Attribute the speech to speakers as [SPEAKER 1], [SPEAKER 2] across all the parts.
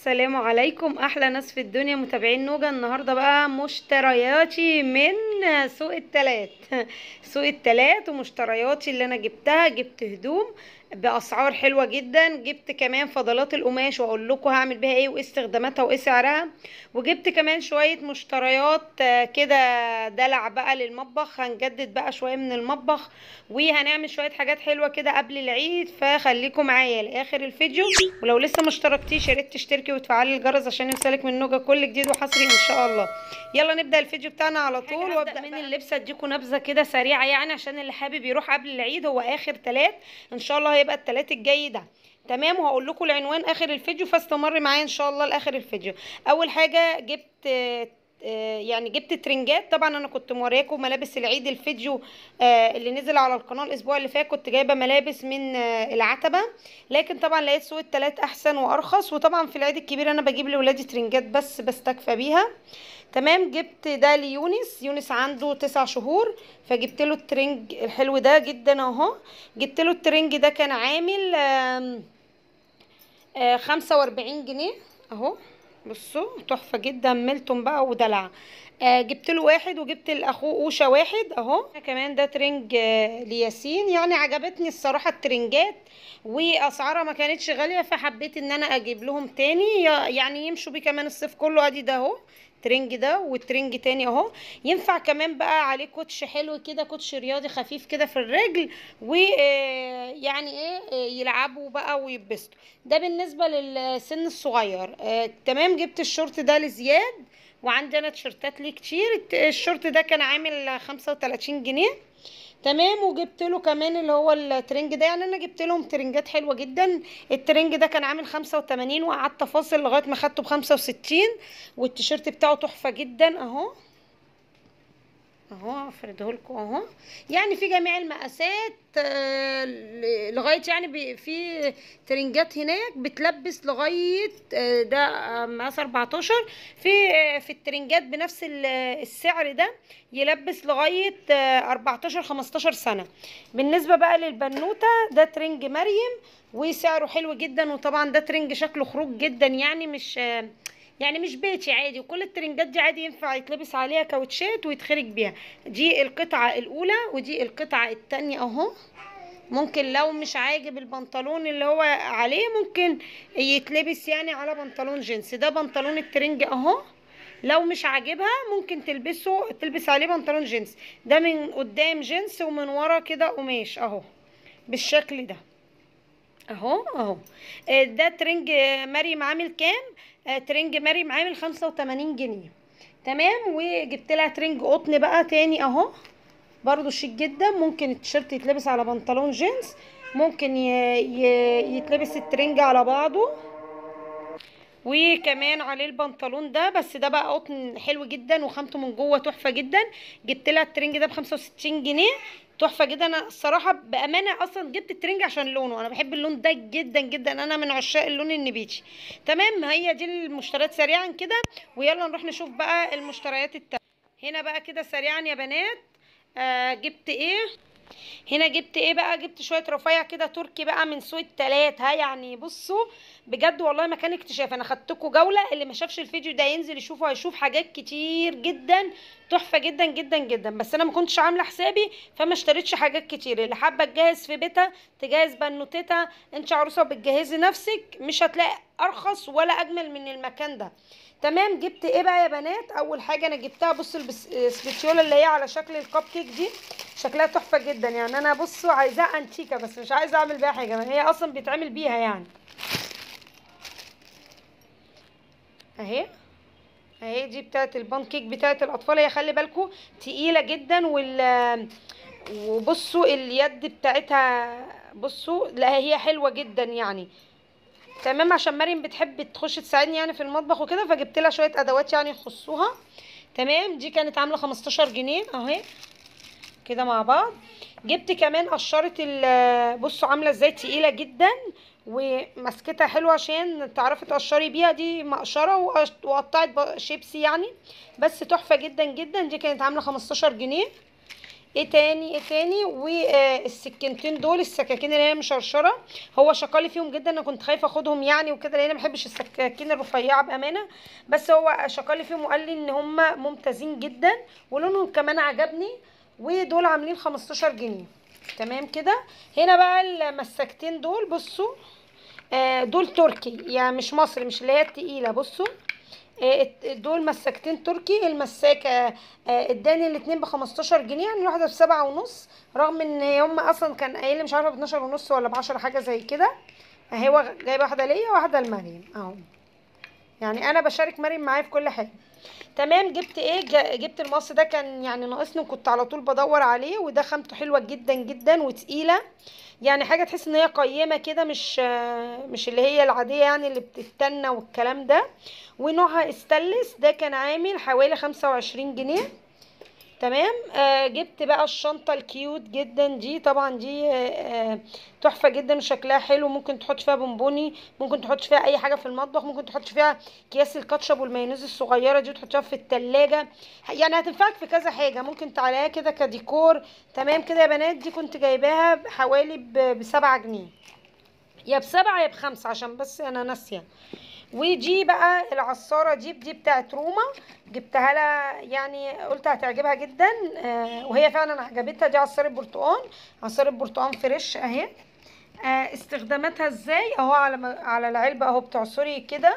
[SPEAKER 1] السلام عليكم احلى ناس في الدنيا متابعين نوجا النهارده بقى مشترياتي من سوق التلات سوق التلات ومشترياتي اللي انا جبتها جبت هدوم باسعار حلوه جدا جبت كمان فضلات القماش واقول لكم هعمل بيها ايه وايه استخداماتها وايه سعرها وجبت كمان شويه مشتريات آه، كده دلع بقى للمطبخ هنجدد بقى شويه من المطبخ وهنعمل شويه حاجات حلوه كده قبل العيد فخليكم معايا لاخر الفيديو ولو لسه ما اشتركتيش يا ريت تشتركي وتفعلي الجرس عشان يوصلك من نوجا كل جديد وحصري ان شاء الله يلا نبدا الفيديو بتاعنا على طول وابدا من اللبس اديكم نبذه كده سريعه يعني عشان اللي حابب يروح قبل العيد هو اخر تلات ان شاء الله هيبقى التلات الجاي ده تمام وهقول لكم العنوان اخر الفيديو فاستمر معايا ان شاء الله لاخر الفيديو اول حاجه جبت آه، آه، يعني جبت ترنجات طبعا انا كنت مورياكم ملابس العيد الفيديو آه، اللي نزل على القناه الاسبوع اللي فات كنت جايبه ملابس من آه، العتبه لكن طبعا لقيت سوق التلات احسن وارخص وطبعا في العيد الكبير انا بجيب لاولادي ترنجات بس بستكفى بيها تمام جبت ده ليونس يونس عنده تسع شهور فجبت له الترنج الحلو ده جدا اهو جبت له الترنج ده كان عامل آم، آه، خمسة واربعين جنيه اهو بصوا تحفة جدا ميلتون بقى ودلع آه جبت له واحد وجبت لاخوه اوشا واحد اهو كمان ده ترنج آه لياسين يعني عجبتني الصراحة الترنجات واسعارها ما كانتش غالية فحبيت ان انا اجيب لهم تاني يعني يمشوا بيه كمان الصيف كله ادي ده اهو الترنج ده والترنج تاني اهو ينفع كمان بقى عليه كوتش حلو كده كوتش رياضي خفيف كده في الرجل ويعني ايه آه، يلعبوا بقى ويتبسطوا ده بالنسبه للسن الصغير آه، تمام جبت الشورت ده لزياد وعندي انا تيشرتات ليه كتير الت- الشورت ده كان عامل خمسة وتلاتين جنيه تمام وجبت له كمان اللي هو الترنج ده يعني انا جبت لهم ترنجات حلوه جدا الترنج ده كان عامل 85 وقعدت فاصل لغايه ما خدته ب 65 والتيشيرت بتاعه تحفه جدا اهو اهو افرده لكم اهو يعني في جميع المقاسات آه، ل- لغايه يعني بي- في ترنجات هناك بتلبس لغايه آه، ده آه، مقاس 14 في آه، في الترنجات بنفس ال- السعر ده يلبس لغايه آه، 14 15 سنه بالنسبه بقى للبنوته ده ترنج مريم وسعره حلو جدا وطبعا ده ترنج شكله خروج جدا يعني مش آه، يعني مش بيتي عادي وكل الترنجات دي عادي ينفع يتلبس عليها كاوتشات ويتخرج بيها دي القطعة الأولى ودي القطعة التانية أهو ممكن لو مش عاجب البنطلون اللي هو عليه ممكن يتلبس يعني على بنطلون جينز ده بنطلون الترنج أهو لو مش عاجبها ممكن تلبسه تلبس عليه بنطلون جينز ده من قدام جينز ومن ورا كده قماش أهو بالشكل ده اهو اهو آه، ده ترنج آه، مريم عامل كام آه، ترنج مريم عامل خمسة وتمانين جنيه تمام وجبت لها ترنج قطن بقى تاني اهو برضو شيك جدا ممكن التيشيرت يتلبس على بنطلون جينز ممكن ي... ي... يتلبس الترنج على بعضه وكمان عليه البنطلون ده بس ده بقى قطن حلو جدا وخامته من جوه تحفه جدا جبت لها الترنج ده ب 65 جنيه تحفه جدا انا الصراحه بامانه اصلا جبت الترنج عشان لونه انا بحب اللون ده جدا جدا انا من عشاق اللون النبيتي تمام هي دي المشتريات سريعا كده ويلا نروح نشوف بقى المشتريات التانية هنا بقى كده سريعا يا بنات آه جبت ايه هنا جبت ايه بقى جبت شويه رفيع كده تركي بقى من سوق التلات ها يعني بصوا بجد والله مكان اكتشاف انا خدتكم جوله اللي ما شافش الفيديو ده ينزل يشوفه هيشوف حاجات كتير جدا تحفه جدا جدا جدا بس انا ما كنتش عامله حسابي فما اشتريتش حاجات كتير اللي حابه تجهز في بيتها تجهز بنوتتها انت عروسه وبتجهزي نفسك مش هتلاقي ارخص ولا اجمل من المكان ده تمام جبت ايه بقى يا بنات اول حاجه انا جبتها بصوا البس- السبيتيولا اللي هي على شكل الكب كيك دي شكلها تحفه جدا يعني انا بصوا عايزاها انتيكه بس مش عايزه اعمل بيها حاجه ما هي اصلا بيتعمل بيها يعني اهي اهي دي بتاعت البان كيك بتاعت الاطفال هي خلي بالكم تقيله جدا وال وبصوا اليد بتاعتها بصوا لا هي حلوه جدا يعني تمام عشان مريم بتحب تخش تساعدني يعني في المطبخ وكده فجبت لها شويه ادوات يعني يخصوها تمام دي كانت عامله 15 جنيه اهي كده مع بعض جبت كمان قشرة ال بصوا عاملة ازاي تقيلة جدا ومسكتها حلوة عشان تعرفي تقشري بيها دي مقشرة وقش- وقطعت ب- شيبسي يعني بس تحفة جدا جدا دي كانت عاملة 15 جنيه ايه تاني ايه تاني والسكينتين دول السكاكين اللي هي مشرشره هو شكالي فيهم جدا انا كنت خايفه اخدهم يعني وكده لان انا ما بحبش السكاكين الرفيعه بامانه بس هو شكالي فيهم وقال لي ان هم ممتازين جدا ولونهم كمان عجبني ودول عاملين 15 جنيه تمام كده هنا بقى المسكتين دول بصوا آه، دول تركي يعني مش مصري مش اللي هي التقيله بصوا آه، دول مسكتين تركي المساكه آه، اداني الاتنين ب 15 جنيه يعني الواحده بسبعة ونص رغم ان هم اصلا كان قايل لي مش عارفه ب 12 ونص ولا ب 10 حاجه زي كده اهي هو جايبه واحده ليا واحده لمريم اهو يعني انا بشارك مريم معايا في كل حاجه تمام جبت ايه جا- جبت المقص ده كان يعني ناقصني وكنت على طول بدور عليه وده خامته حلوه جدا جدا وتقيله يعني حاجه تحس ان هي قيمه كده مش آه، مش اللي هي العاديه يعني اللي بتتنى والكلام ده ونوعها استانلس ده كان عامل حوالي خمسة وعشرين جنيه تمام آه جبت بقى الشنطة الكيوت جدا دي طبعا دي آه آه، تحفة جدا وشكلها حلو ممكن تحط فيها بونبوني ممكن تحط فيها اي حاجة في المطبخ ممكن تحط فيها اكياس الكاتشب والمايونيز الصغيرة دي وتحطها في التلاجة يعني هتنفعك في كذا حاجة ممكن تعلقها كده كديكور تمام كده يا بنات دي كنت جايباها حوالي ب- بسبعة جنيه يا بسبعة يا بخمسة عشان بس انا ناسية ودي بقى العصارة دي دي بتاعت روما جبتها لها يعني قلت هتعجبها جدا آه وهي فعلا عجبتها دي عصارة برتقان عصارة برتقان فريش اهي آه استخداماتها ازاي اهو على ما- على العلبة اهو بتعصري كده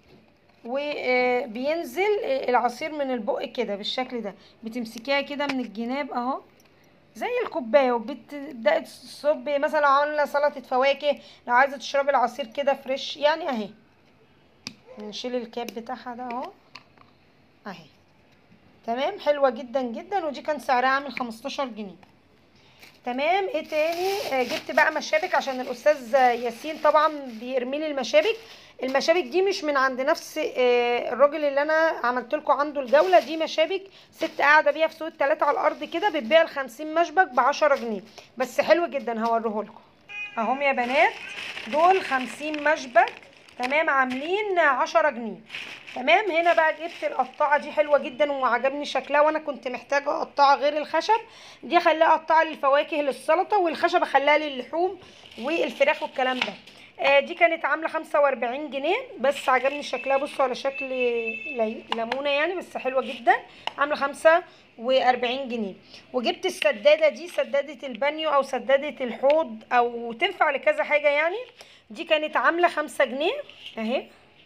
[SPEAKER 1] وبينزل العصير من البق كده بالشكل ده بتمسكيها كده من الجناب اهو زي الكوبايه وبتبداي تصبي مثلا لو عامله سلطه فواكه لو عايزه تشربي العصير كده فريش يعني اهي نشيل الكاب بتاعها ده اهو اهي تمام حلوه جدا جدا ودي كان سعرها عامل 15 جنيه تمام ايه تاني آه جبت بقى مشابك عشان الاستاذ ياسين طبعا بيرمي لي المشابك المشابك دي مش من عند نفس آه الراجل اللي انا عملت لكم عنده الجوله دي مشابك ست قاعده بيها في سوق التلاتة على الارض كده بتبيع ال 50 مشبك ب 10 جنيه بس حلو جدا هوريه لكم اهم يا بنات دول 50 مشبك تمام عاملين 10 جنيه تمام هنا بقى جبت القطاعه دي حلوه جدا وعجبني شكلها وانا كنت محتاجه قطاعه غير الخشب دي خليها قطاعه للفواكه للسلطه والخشب اخليها للحوم والفراخ والكلام ده آه دي كانت عامله 45 جنيه بس عجبني شكلها بصوا على شكل لي- ليمونه يعني بس حلوه جدا عامله 45 جنيه وجبت السداده دي سداده البانيو او سداده الحوض او تنفع لكذا حاجه يعني دي كانت عامله 5 جنيه اهي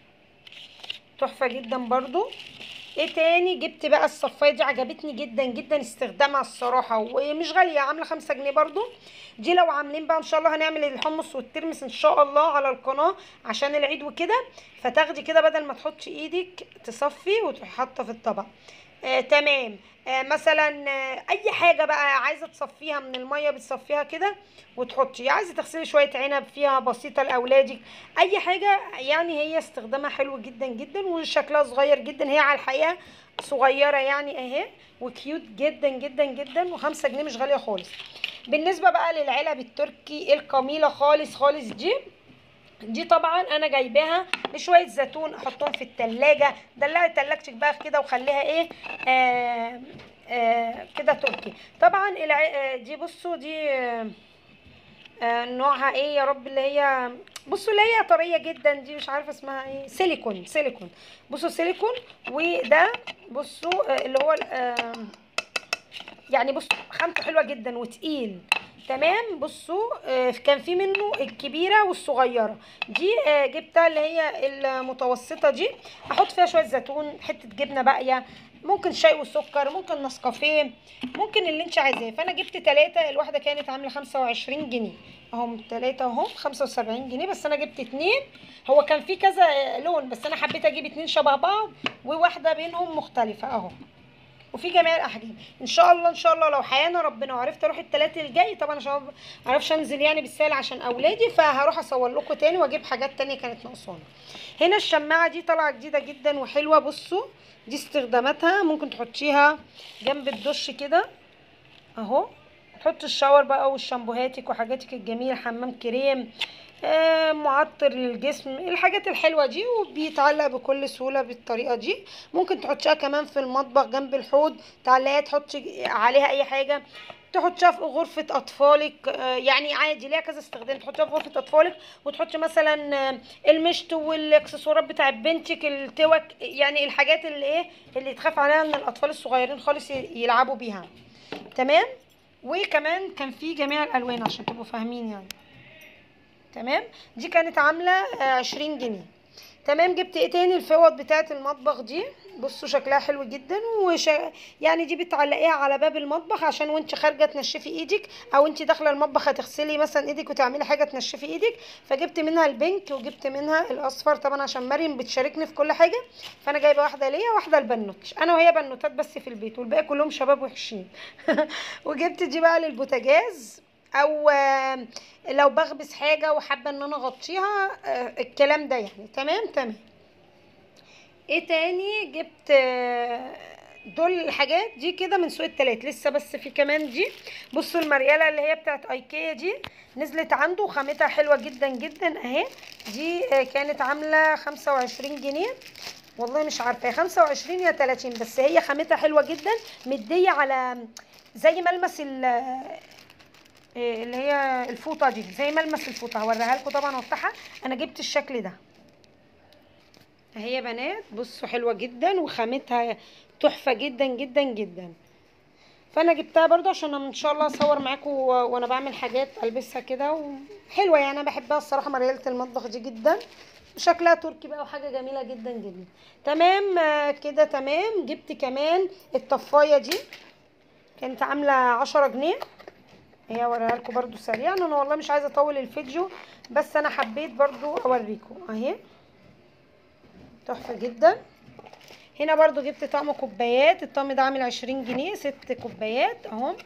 [SPEAKER 1] تحفه جدا برضو ايه تاني جبت بقى الصفايه دي عجبتني جدا جدا استخدامها الصراحه ومش غاليه عامله خمسة جنيه برضو دي لو عاملين بقى ان شاء الله هنعمل الحمص والترمس ان شاء الله على القناه عشان العيد وكده فتاخدي كده بدل ما تحطي ايدك تصفي وتروحي حاطه في الطبق آه تمام آه مثلا آه اي حاجه بقى عايزه تصفيها من الميه بتصفيها كده وتحطي عايزه تغسلي شويه عنب فيها بسيطه لاولادك اي حاجه يعني هي استخدامها حلو جدا جدا وشكلها صغير جدا هي على الحقيقه صغيره يعني اهي وكيوت جدا جدا جدا وخمسة جنيه مش غاليه خالص بالنسبه بقى للعلب التركي القميله خالص خالص دي دي طبعا انا جايباها بشويه زيتون احطهم في التلاجة دلعي تلاجتك بقى كده وخليها ايه آه آه كده تركي طبعا الع... آه دي بصوا دي آه آه نوعها ايه يا رب اللي هي بصوا اللي هي طريه جدا دي مش عارفه اسمها ايه سيليكون سيليكون بصوا سيليكون وده بصوا آه اللي هو ال- آه يعني بصوا خامته حلوه جدا وتقيل تمام بصوا آه، كان في منه الكبيره والصغيره دي آه، جبتها اللي هي المتوسطه دي احط فيها شويه زيتون حته جبنه باقيه ممكن شاي وسكر ممكن نسكافيه ممكن اللي انت عايزاه فانا جبت ثلاثة الواحده كانت عامله 25 جنيه اهم ثلاثة اهم 75 جنيه بس انا جبت اتنين هو كان في كذا لون بس انا حبيت اجيب اتنين شبه بعض وواحده بينهم مختلفه اهو وفي جميع الاحجام ان شاء الله ان شاء الله لو حيانا ربنا وعرفت اروح التلات الجاي طبعا عشان ما اعرفش انزل يعني بالسهل عشان اولادي فهروح اصور لكم تاني واجيب حاجات تانية كانت ناقصانا هنا الشماعه دي طالعه جديده جدا وحلوه بصوا دي استخداماتها ممكن تحطيها جنب الدش كده اهو تحط الشاور بقى والشامبوهاتك وحاجاتك الجميله حمام كريم آه معطر للجسم الحاجات الحلوه دي وبيتعلق بكل سهوله بالطريقه دي ممكن تحطيها كمان في المطبخ جنب الحوض تعلقيها تحطي عليها اي حاجه تحطيها في غرفة أطفالك آه، يعني عادي ليها كذا استخدام تحطيها في غرفة أطفالك وتحطي مثلا آه، المشط والإكسسوارات بتاع بنتك التوك يعني الحاجات اللي إيه اللي تخاف عليها إن الأطفال الصغيرين خالص ي- يلعبوا بيها تمام وكمان كان في جميع الألوان عشان تبقوا فاهمين يعني تمام دي كانت عاملة آه، عشرين جنيه تمام جبت ايه تاني الفوط بتاعه المطبخ دي بصوا شكلها حلو جدا وش... يعني دي بتعلقيها على باب المطبخ عشان وانت خارجه تنشفي ايدك او انت داخله المطبخ هتغسلي مثلا ايدك وتعملي حاجه تنشفي ايدك فجبت منها البينك وجبت منها الاصفر طبعا عشان مريم بتشاركني في كل حاجه فانا جايبه واحده ليا واحده لبنوت انا وهي بنوتات بس في البيت والباقي كلهم شباب وحشين وجبت دي بقى للبوتاجاز او آه، لو بخبز حاجه وحابه ان انا اغطيها آه، الكلام ده يعني تمام تمام ايه تاني جبت آه، دول الحاجات دي كده من سوق التلات لسه بس في كمان دي بصوا المريالة اللي هي بتاعت ايكيا دي نزلت عنده وخامتها حلوة جدا جدا اهي دي آه، كانت عاملة خمسة وعشرين جنيه والله مش عارفة يا خمسة وعشرين يا تلاتين بس هي خامتها حلوة جدا مدية على زي ملمس ال إيه اللي هي الفوطه دي زي ملمس الفوطه هوريها لكم طبعا وافتحها انا جبت الشكل ده اهي يا بنات بصوا حلوه جدا وخامتها تحفه جدا جدا جدا فانا جبتها برضو عشان ان شاء الله اصور معاكم و- وانا بعمل حاجات البسها كده وحلوه يعني انا بحبها الصراحه مرياله المطبخ دي جدا شكلها تركي بقى وحاجه جميله جدا جدا تمام آه، كده تمام جبت كمان الطفايه دي كانت عامله عشرة جنيه هي اوريها لكم برضو سريعا انا والله مش عايزه اطول الفيديو بس انا حبيت برضو اوريكم اهي تحفه جدا هنا برضو جبت طقم كوبايات الطقم ده عامل عشرين جنيه ست كوبايات اهو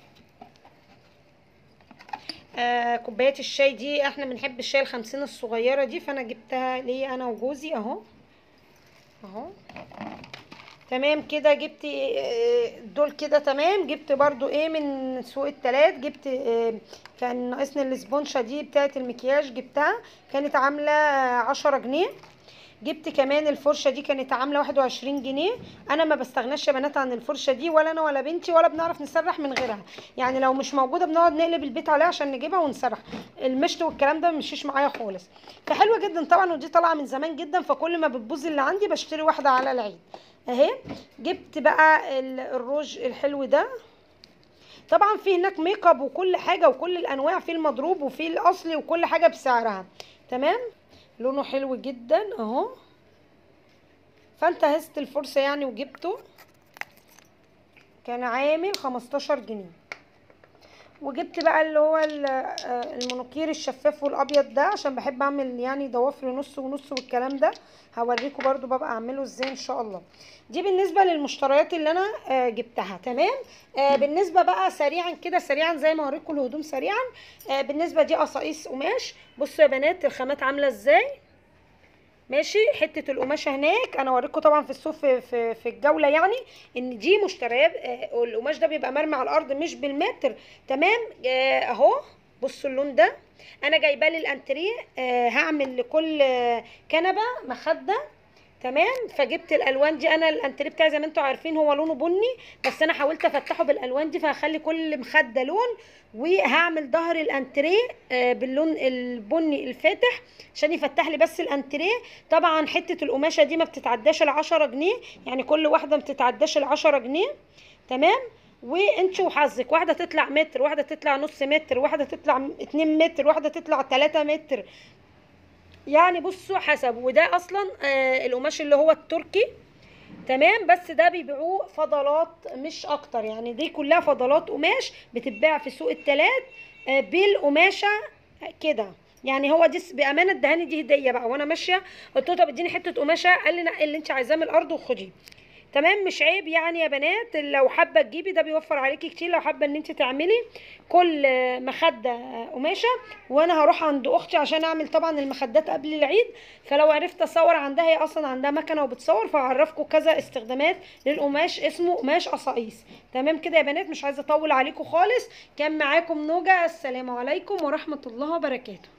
[SPEAKER 1] آه كوبايات الشاي دي احنا بنحب الشاي الخمسين الصغيره دي فانا جبتها ليا انا وجوزي اهو اهو تمام كده جبت آه، دول كده تمام جبت برضو ايه من سوق التلات جبت آه، كان ناقصني الاسبونشة دي بتاعت المكياج جبتها كانت عاملة عشرة جنيه جبت كمان الفرشة دي كانت عاملة واحد وعشرين جنيه انا ما بستغناش يا بنات عن الفرشة دي ولا انا ولا بنتي ولا بنعرف نسرح من غيرها يعني لو مش موجودة بنقعد نقلب البيت عليها عشان نجيبها ونسرح المشط والكلام ده مشيش معايا خالص فحلوة جدا طبعا ودي طالعة من زمان جدا فكل ما بتبوظ اللي عندي بشتري واحدة على العيد اهي جبت بقى ال- الروج الحلو ده طبعا في هناك ميك اب وكل حاجه وكل الانواع في المضروب وفي الاصلي وكل حاجه بسعرها تمام لونه حلو جدا اهو فانتهزت الفرصه يعني وجبته كان عامل 15 جنيه وجبت بقى اللي هو ال- آه، المونوكير الشفاف والابيض ده عشان بحب اعمل يعني ضوافر نص ونص والكلام ده هوريكم برضو ببقى اعمله ازاي ان شاء الله دي بالنسبه للمشتريات اللي انا آه، جبتها تمام آه، بالنسبه بقى سريعا كده سريعا زي ما اوريكم الهدوم سريعا آه، بالنسبه دي قصاقيس قماش بصوا يا بنات الخامات عامله ازاي ماشي حته القماشه هناك انا اوريكم طبعا في السوق في, في, في الجوله يعني ان دي مشتريات آه، القماش ده بيبقى مرمي على الارض مش بالمتر تمام آه، اهو بصوا اللون ده انا جايباه للانتريه آه، هعمل لكل آه، كنبه مخده تمام فجبت الالوان دي انا الانتريه بتاعي زي ما انتم عارفين هو لونه بني بس انا حاولت افتحه بالالوان دي فهخلي كل مخده لون وهعمل ظهر الانتريه آه، باللون البني الفاتح عشان يفتح لي بس الانتريه طبعا حته القماشه دي ما بتتعداش العشرة جنيه يعني كل واحده ما بتتعداش العشرة جنيه تمام وانت وحظك واحده تطلع متر واحده تطلع نص متر واحده تطلع اتنين متر واحده تطلع تلاتة متر يعني بصوا حسب وده اصلا آه القماش اللي هو التركي تمام بس ده بيبيعوه فضلات مش اكتر يعني دي كلها فضلات قماش بتتباع في سوق التلات آه بالقماشه كده يعني هو دي س- بامانه ادهاني دي هديه بقى وانا ماشيه قلت له طب اديني حته قماشه قال لي نقي اللي انت عايزاه من الارض وخديه تمام مش عيب يعني يا بنات لو حابه تجيبي ده بيوفر عليكي كتير لو حابه ان انت تعملي كل آه، مخده آه، قماشه وانا هروح عند اختي عشان اعمل طبعا المخدات قبل العيد فلو عرفت اصور عندها هي اصلا عندها مكنه وبتصور فهعرفكم كذا استخدامات للقماش اسمه قماش قصاقيس تمام كده يا بنات مش عايزه اطول عليكم خالص كان معاكم نوجة السلام عليكم ورحمه الله وبركاته